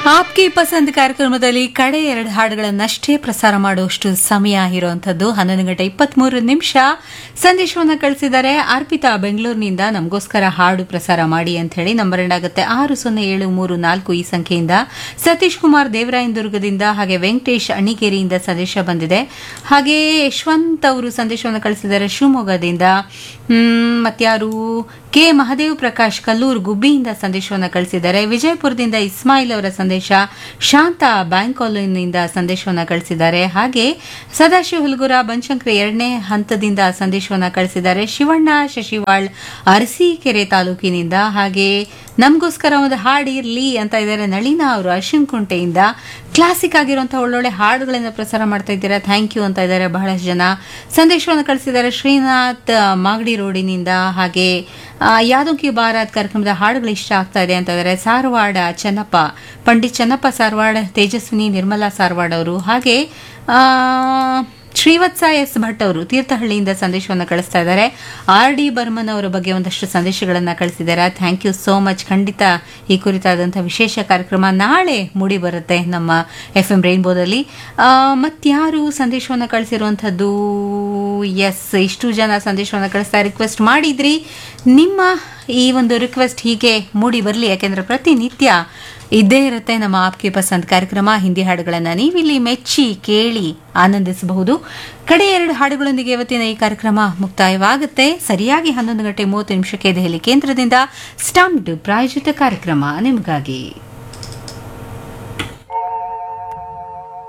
ಆಪ್ಗೆ ಪಸಂದ್ ಕಾರ್ಯಕ್ರಮದಲ್ಲಿ ಕಡೆ ಎರಡು ಹಾಡುಗಳನ್ನಷ್ಟೇ ಪ್ರಸಾರ ಮಾಡುವಷ್ಟು ಸಮಯ ಇರುವಂತದ್ದು ಹನ್ನೊಂದು ಗಂಟೆ ಇಪ್ಪತ್ಮೂರು ನಿಮಿಷ ಸಂದೇಶವನ್ನು ಕಳಿಸಿದ್ದಾರೆ ಅರ್ಪಿತಾ ಬೆಂಗಳೂರಿನಿಂದ ನಮಗೋಸ್ಕರ ಹಾಡು ಪ್ರಸಾರ ಮಾಡಿ ಅಂತ ಹೇಳಿ ನಂಬರ್ ಎಂಡ್ ಆಗುತ್ತೆ ಆರು ಸೊನ್ನೆ ಏಳು ಮೂರು ನಾಲ್ಕು ಈ ಸಂಖ್ಯೆಯಿಂದ ಸತೀಶ್ ಕುಮಾರ್ ದೇವರಾಯನದುರ್ಗದಿಂದ ಹಾಗೆ ವೆಂಕಟೇಶ್ ಅಣಿಗೇರಿಯಿಂದ ಸಂದೇಶ ಬಂದಿದೆ ಹಾಗೆ ಯಶವಂತ್ ಅವರು ಸಂದೇಶವನ್ನು ಕಳಿಸಿದ್ದಾರೆ ಶಿವಮೊಗ್ಗದಿಂದ ಹ್ಮ್, ಮತ್ಯಾರು ಕೆ ಮಹದೇವ್ ಪ್ರಕಾಶ್ ಕಲ್ಲೂರು ಗುಬ್ಬಿಯಿಂದ ಸಂದೇಶವನ್ನು ಕಳಿಸಿದ್ದಾರೆ ವಿಜಯಪುರದಿಂದ ಇಸ್ಮಾಯಿಲ್ ಅವರ ಸಂದೇಶ ಶಾಂತ ಬ್ಯಾಂಕ್ ಕಾಲೋನಿಯಿಂದ ಸಂದೇಶವನ್ನು ಕಳಿಸಿದ್ದಾರೆ ಹಾಗೆ ಸದಾಶಿವ ಹುಲ್ಗುರ ಬನಶಂಕರಿ ಎರಡನೇ ಹಂತದಿಂದ ಸಂದೇಶವನ್ನು ಕಳಿಸಿದ್ದಾರೆ ಶಿವಣ್ಣ ಶಶಿವಾಳ್ ಅರಸೀಕೆರೆ ತಾಲೂಕಿನಿಂದ ಹಾಗೆ ನಮಗೋಸ್ಕರ ಒಂದು ಹಾಡು ಇರಲಿ ಅಂತ ಇದ್ದಾರೆ ನಳಿನಾ ಅವರು ಅರ್ಶಿನ್ಕುಂಟೆಯಿಂದ ಕ್ಲಾಸಿಕ್ ಆಗಿರುವಂತಹ ಒಳ್ಳೊಳ್ಳೆ ಹಾಡುಗಳಿಂದ ಪ್ರಸಾರ ಮಾಡ್ತಾ ಇದ್ದೀರಾ ಥ್ಯಾಂಕ್ ಯು ಅಂತ ಇದ್ದಾರೆ ಬಹಳಷ್ಟು ಜನ ಸಂದೇಶವನ್ನು ಕಳಿಸಿದ್ದಾರೆ ಶ್ರೀನಾಥ್ ಮಾಗಡಿ ರೋಡಿನಿಂದ ಹಾಗೆ ಆ, ಯಾದೋ ಕಿ ಬಾರಾತ್ ಕಾರ್ಯಕ್ರಮದ ಹಾಡುಗಳು ಇಷ್ಟ ಆಗ್ತಾ ಇದೆ ಅಂತ ಇದ್ದಾರೆ ಸಾರವಾಡ ಚೆನ್ನಪ್ಪ ಪಂಡಿತ್ ಚೆನ್ನಪ್ಪ ಸಾರವಾಡ ತೇಜಸ್ವಿನಿ ನಿರ್ಮಲಾ ಸಾರವಾಡ ಅವರು ಹಾಗೆ ಆ, ಶ್ರೀವತ್ಸ ಎಸ್ ಭಟ್ ಅವರು ತೀರ್ಥಹಳ್ಳಿಯಿಂದ ಸಂದೇಶವನ್ನು ಕಳಿಸ್ತಾ ಇದ್ದಾರೆ ಆರ್ ಡಿ ಬರ್ಮನ್ ಅವರ ಬಗ್ಗೆ ಒಂದಷ್ಟು ಸಂದೇಶಗಳನ್ನು ಕಳಿಸಿದ್ದಾರೆ ಥ್ಯಾಂಕ್ ಯು ಸೋ ಮಚ್ ಖಂಡಿತ ಈ ಕುರಿತಾದಂಥ ವಿಶೇಷ ಕಾರ್ಯಕ್ರಮ ನಾಳೆ ಮೂಡಿ ಬರುತ್ತೆ ನಮ್ಮ ಎಫ್ ಎಂ ರೈನ್ಬೋದಲ್ಲಿ ಆ, ಮತ್ಯಾರು ಸಂದೇಶವನ್ನು ಕಳಿಸಿರುವಂಥದ್ದು ಎಸ್ ಇಷ್ಟು ಜನ ಸಂದೇಶವನ್ನು ಕಳಿಸ್ತಾ ರಿಕ್ವೆಸ್ಟ್ ಮಾಡಿದ್ರಿ ನಿಮ್ಮ ಈ ಒಂದು ರಿಕ್ವೆಸ್ಟ್ ಹೀಗೆ ಮೂಡಿ ಬರಲಿ ಯಾಕೆಂದ್ರೆ ಪ್ರತಿನಿತ್ಯ ಇದ್ದೇ ಇರುತ್ತೆ ನಮ್ಮ ಆಪ್ಗೆ ಪಸಂದ್ ಕಾರ್ಯಕ್ರಮ ಹಿಂದಿ ಹಾಡುಗಳನ್ನು ನೀವಿಲ್ಲಿ ಮೆಚ್ಚಿ ಕೇಳಿ ಆನಂದಿಸಬಹುದು ಕಡೆ ಎರಡು ಹಾಡುಗಳೊಂದಿಗೆ ಇವತ್ತಿನ ಈ ಕಾರ್ಯಕ್ರಮ ಮುಕ್ತಾಯವಾಗುತ್ತೆ ಸರಿಯಾಗಿ ಹನ್ನೊಂದು ಗಂಟೆ ಮೂವತ್ತು ನಿಮಿಷಕ್ಕೆ ದೆಹಲಿ ಕೇಂದ್ರದಿಂದ ಸ್ಟಂಪ್ಡ್ ಪ್ರಾಯೋಜಿತ ಕಾರ್ಯಕ್ರಮ ನಿಮಗಾಗಿ